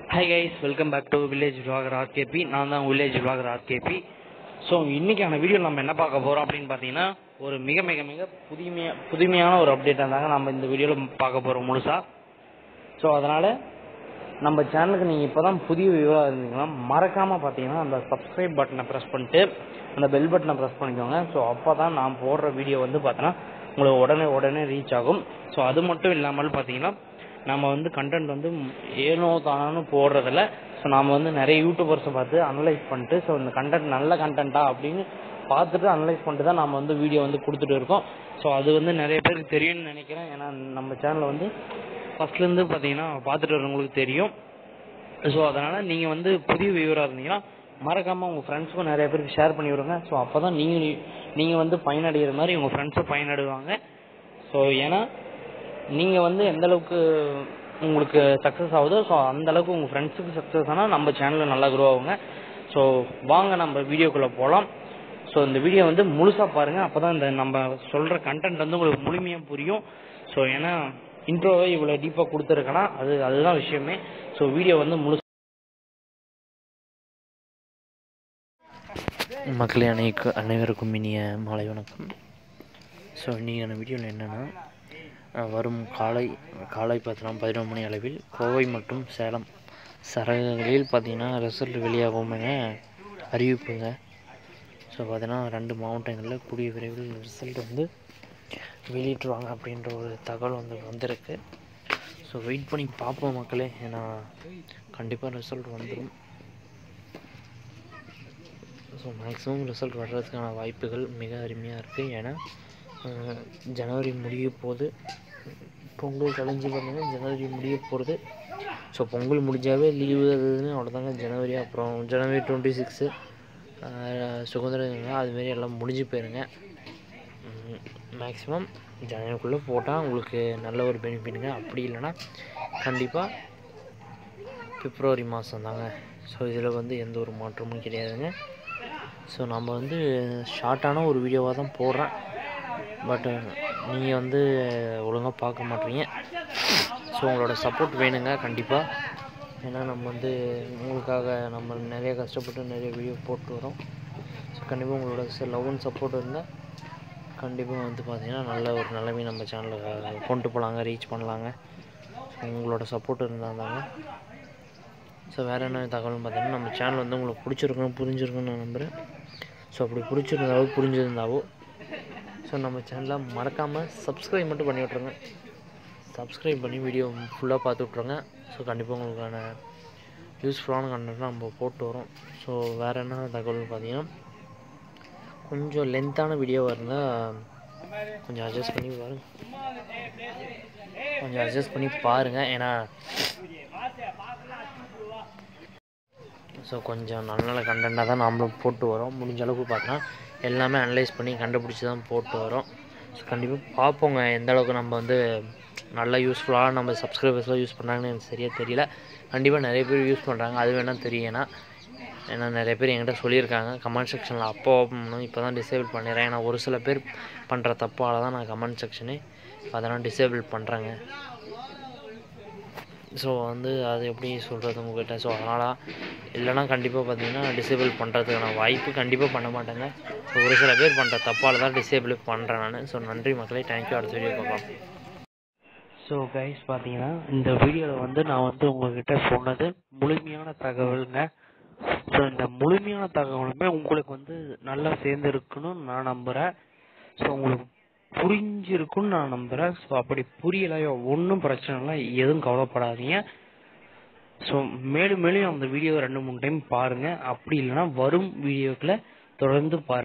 hi guys welcome back to village vlogger RKP நான் தான் village vlogger RKP so இன்னைக்கான video நம்ம என்ன பார்க்க போகிறோம் அப்படின்னு பார்த்தீங்கன்னா ஒரு மிக மிக மிக புதுமையா புதுமையான ஒரு அப்டேட்டாக தாங்க நம்ம இந்த வீடியோவில் பார்க்க போகிறோம் முழுசாக ஸோ அதனால் நம்ம சேனலுக்கு நீங்கள் இப்போ தான் புதிய வியூவாக இருந்தீங்கன்னா மறக்காமல் பார்த்தீங்கன்னா அந்த சப்ஸ்கிரைப் பட்டனை ப்ரெஸ் பண்ணிட்டு அந்த பெல் பட்டனை ப்ரெஸ் பண்ணிக்கோங்க ஸோ அப்போ தான் நான் போடுற வீடியோ வந்து பார்த்தோன்னா உங்களுக்கு உடனே உடனே ரீச் ஆகும் ஸோ அது மட்டும் இல்லாமல் பார்த்தீங்கன்னா நம்ம வந்து கண்டென்ட் வந்து ஏனோ தானோன்னு போடுறதில்ல ஸோ நாம் வந்து நிறைய யூடியூபர்ஸை பார்த்து அனலைஸ் பண்ணிட்டு ஸோ இந்த கண்டென்ட் நல்ல கண்டென்ட்டா அப்படின்னு பார்த்துட்டு அனலைஸ் பண்ணிட்டு தான் நம்ம வந்து வீடியோ வந்து கொடுத்துட்டு இருக்கோம் ஸோ அது வந்து நிறைய பேருக்கு தெரியும்னு நினைக்கிறேன் ஏன்னா நம்ம சேனலில் வந்து ஃபர்ஸ்ட்லேருந்து பார்த்தீங்கன்னா பார்த்துட்டு வரவங்களுக்கு தெரியும் ஸோ அதனால் நீங்கள் வந்து புதிய வியூவராக இருந்தீங்கன்னா மறக்காமல் உங்கள் ஃப்ரெண்ட்ஸுக்கும் நிறைய பேருக்கு ஷேர் பண்ணி விடுங்க ஸோ அப்போ தான் நீங்கள் நீங்கள் வந்து பயனடைகிற மாதிரி உங்கள் ஃப்ரெண்ட்ஸும் பயனடைவாங்க ஸோ ஏன்னா நீங்கள் வந்து எந்த அளவுக்கு உங்களுக்கு சக்ஸஸ் ஆகுதோ ஸோ அந்த அளவுக்கு உங்கள் ஃப்ரெண்ட்ஸுக்கு சக்ஸஸ் ஆனால் நம்ம சேனலில் நல்லா க்ரோ ஆகுங்க ஸோ வாங்க நம்ம வீடியோக்குள்ளே போகலாம் ஸோ இந்த வீடியோ வந்து முழுசாக பாருங்கள் அப்போ தான் இந்த நம்ம சொல்கிற கண்டென்ட் வந்து உங்களுக்கு முழுமையாக புரியும் ஸோ ஏன்னா இன்ட்ரோவை இவ்வளோ டீப்பாக கொடுத்துருக்கேன்னா அது அதுதான் விஷயமே ஸோ வீடியோ வந்து முழு மக்களே அனைக்கு அனைவருக்கும் இனிய மாலை வணக்கம் ஸோ இன்றைக்கான வீடியோவில் என்னென்னா அஹ், வரும் காலை காலை பார்த்தீங்கன்னா பதினொரு மணி அளவில் கோவை மற்றும் சேலம் சரகங்களில் பார்த்தீங்கன்னா ரிசல்ட் வெளியாகும் என அறிவிப்புங்க ஸோ பார்த்தீங்கன்னா ரெண்டு மாவட்டங்களில் கூடிய விரைவில் ரிசல்ட் வந்து வெளியிட்டுருவாங்க அப்படின்ற ஒரு தகவல் வந்து வந்திருக்கு ஸோ வெயிட் பண்ணி பார்ப்போம் மக்களே ஏன்னா கண்டிப்பாக ரிசல்ட் வந்துடும் ஸோ மேக்ஸிமம் ரிசல்ட் வர்றதுக்கான வாய்ப்புகள் மிக அருமையாக இருக்குது ஏன்னா அஹ், ஜனவரி முடிய போகுது பொங்கல் கழிஞ்சு பார்த்தீங்கன்னா ஜனவரி முடிய போகிறது ஸோ பொங்கல் முடிஞ்சாவே லீவு அதுன்னு அவ்வளோதாங்க ஜனவரி அப்புறம் ஜனவரி டுவெண்ட்டி சிக்ஸு சுதந்திர தினம் அதுமாரி எல்லாம் முடிஞ்சு போயிருங்க மேக்ஸிமம் ஜனவரிக்குள்ளே போட்டால் உங்களுக்கு நல்ல ஒரு பெனிஃபிட்டுங்க அப்படி இல்லைன்னா கண்டிப்பாக பிப்ரவரி மாதம் தாங்க ஸோ இதில் வந்து எந்த ஒரு மாற்றமும் கிடையாதுங்க ஸோ நம்ம வந்து ஷார்ட்டான ஒரு வீடியோவாக தான் போடுறேன் பட் நீங்கள் வந்து ஒழுங்காக பார்க்க மாட்டீங்க ஸோ உங்களோட சப்போர்ட் வேணுங்க கண்டிப்பாக ஏன்னா நம்ம வந்து உங்களுக்காக நம்ம நிறைய கஷ்டப்பட்டு நிறைய வீடியோ போட்டு வரோம் ஸோ கண்டிப்பாக உங்களோட லவ் அண்ட் சப்போர்ட் இருந்தால் கண்டிப்பாக வந்து பார்த்தீங்கன்னா நல்ல ஒரு நிலைமை நம்ம சேனலில் கொண்டு போகலாங்க ரீச் பண்ணலாங்க ஸோ உங்களோட சப்போர்ட் இருந்தால் தாங்க ஸோ வேறு என்ன தகவல்னு பார்த்தீங்கன்னா நம்ம சேனல் வந்து உங்களுக்கு பிடிச்சிருக்கணும் புரிஞ்சிருக்குன்னு நான் நம்புகிறேன் ஸோ அப்படி பிடிச்சிருந்தாவோ புரிஞ்சிருந்தாவோ ஸோ நம்ம சேனலை மறக்காமல் சப்ஸ்கிரைப் மட்டும் பண்ணி விட்ருங்க சப்ஸ்கிரைப் பண்ணி வீடியோ ஃபுல்லாக பார்த்து விட்ருங்க ஸோ கண்டிப்பாக உங்களுக்கான யூஸ்ஃபுல்லான கண்டென்ட் நம்ம போட்டு வரோம் ஸோ வேறு என்ன தகவல்னு பார்த்தீங்கன்னா கொஞ்சம் லென்த்தான வீடியோவாக இருந்தால் கொஞ்சம் அட்ஜஸ்ட் பண்ணி பாருங்க கொஞ்சம் அட்ஜஸ்ட் பண்ணி பாருங்கள் ஏன்னா ஸோ கொஞ்சம் நல்ல நல்ல கண்டென்ட்டாக தான் நாமளும் போட்டு வரோம் முடிஞ்ச அளவுக்கு பார்த்தோன்னா எல்லாமே அனலைஸ் பண்ணி கண்டுபிடிச்சி தான் போட்டு வரோம் ஸோ கண்டிப்பாக பார்ப்போங்க எந்த அளவுக்கு நம்ம வந்து நல்லா யூஸ்ஃபுல்லாக நம்ம சப்ஸ்கிரைபர்ஸ்லாம் யூஸ் பண்ணுறாங்கன்னு எனக்கு சரியாக தெரியல கண்டிப்பாக நிறைய பேர் யூஸ் பண்ணுறாங்க அது வேணால் தெரியும் ஏன்னா ஏன்னா நிறைய பேர் என்கிட்ட சொல்லியிருக்காங்க கமெண்ட் செக்ஷனில் அப்போ ஓப்பன் பண்ணணும் இப்போ தான் டிசேபிள் பண்ணிடுறேன் ஏன்னா ஒரு சில பேர் பண்ணுற தப்பால் தான் நான் கமெண்ட் செக்ஷனே அதெல்லாம் டிசேபிள் பண்ணுறேங்க ஸோ வந்து அது எப்படி சொல்கிறது உங்ககிட்ட ஸோ அதனால் இல்லைனா கண்டிப்பாக பார்த்தீங்கன்னா டிசேபிள் பண்ணுறதுக்கான வாய்ப்பு கண்டிப்பாக பண்ண மாட்டேங்க ஸோ ஒரு சில பேர் பண்ணுற தப்பால் தான் டிசேபிள் பண்ணுறேன் நான் ஸோ நன்றி மக்களே தேங்க்யூ அடுத்த வீடியோ பார்க்கலாம் ஸோ கைஸ் பார்த்தீங்கன்னா இந்த வீடியோவில் வந்து நான் வந்து உங்ககிட்ட சொன்னது முழுமையான தகவலுங்க ஸோ இந்த முழுமையான தகவலுமே உங்களுக்கு வந்து நல்லா சேர்ந்துருக்குன்னு நான் நம்புகிறேன் ஸோ உங்களுக்கு புரிஞ்சிருக்குன்னு நான் நம்புகிறேன் ஸோ அப்படி புரியலையோ ஒன்றும் பிரச்சனை இல்லை எதுவும் கவலைப்படாதீங்க ஸோ மேலும் மேலும் அந்த வீடியோ ரெண்டு மூணு டைம் பாருங்கள் அப்படி இல்லைன்னா வரும் வீடியோக்களை தொடர்ந்து பாருங்கள்